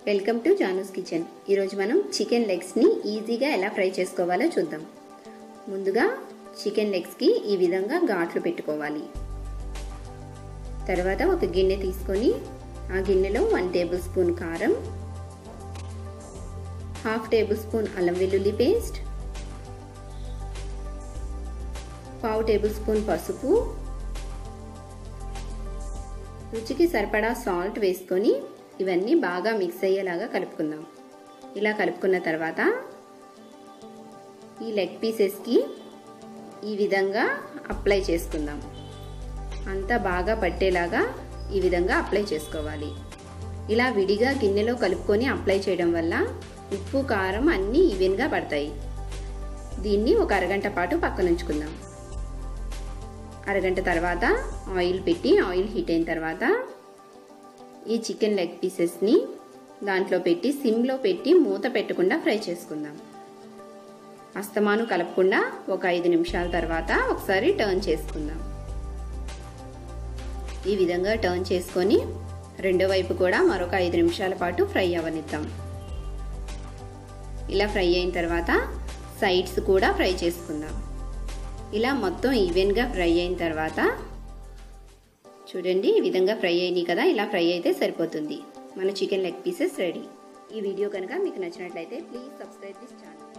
welcome to Janu's kitchen ఈరోజు మనం chicken లెగ్స్ని ఈజీగా ఎలా ఫ్రై చేసుకోవాలో చూద్దాం ముందుగా చికెన్ లెగ్స్కి ఈ విధంగా ఘాట్లు పెట్టుకోవాలి తర్వాత ఒక గిన్నె తీసుకొని ఆ గిన్నెలో వన్ టేబుల్ స్పూన్ కారం హాఫ్ టేబుల్ స్పూన్ అల్లం వెల్లుల్లి పేస్ట్ పావు టేబుల్ స్పూన్ పసుపు రుచికి సరిపడా సాల్ట్ వేసుకొని ఇవన్నీ బాగా మిక్స్ అయ్యేలాగా కలుపుకుందాం ఇలా కలుపుకున్న తర్వాత ఈ లెగ్ పీసెస్కి ఈ విధంగా అప్లై చేసుకుందాం అంతా బాగా పట్టేలాగా ఈ విధంగా అప్లై చేసుకోవాలి ఇలా విడిగా గిన్నెలో కలుపుకొని అప్లై చేయడం వల్ల ఉప్పు కారం అన్నీ ఈవెన్గా పడతాయి దీన్ని ఒక అరగంట పాటు పక్కన ఉంచుకుందాం అరగంట తర్వాత ఆయిల్ పెట్టి ఆయిల్ హీట్ అయిన తర్వాత ఈ చికెన్ లెగ్ పీసెస్ని దాంట్లో పెట్టి సిమ్లో పెట్టి మూత పెట్టకుండా ఫ్రై చేసుకుందాం అస్తమాను కలపకుండా ఒక ఐదు నిమిషాల తర్వాత ఒకసారి టర్న్ చేసుకుందాం ఈ విధంగా టర్న్ చేసుకొని రెండో వైపు కూడా మరొక ఐదు నిమిషాల పాటు ఫ్రై అవనిద్దాం ఇలా ఫ్రై అయిన తర్వాత సైడ్స్ కూడా ఫ్రై చేసుకుందాం ఇలా మొత్తం ఈవెన్గా ఫ్రై అయిన తర్వాత చూడండి ఈ విధంగా ఫ్రై అయినాయి కదా ఇలా ఫ్రై అయితే సరిపోతుంది మన చికెన్ లెగ్ పీసెస్ రెడీ ఈ వీడియో కనుక మీకు నచ్చినట్లయితే ప్లీజ్ సబ్స్క్రైబ్ దిస్ ఛానల్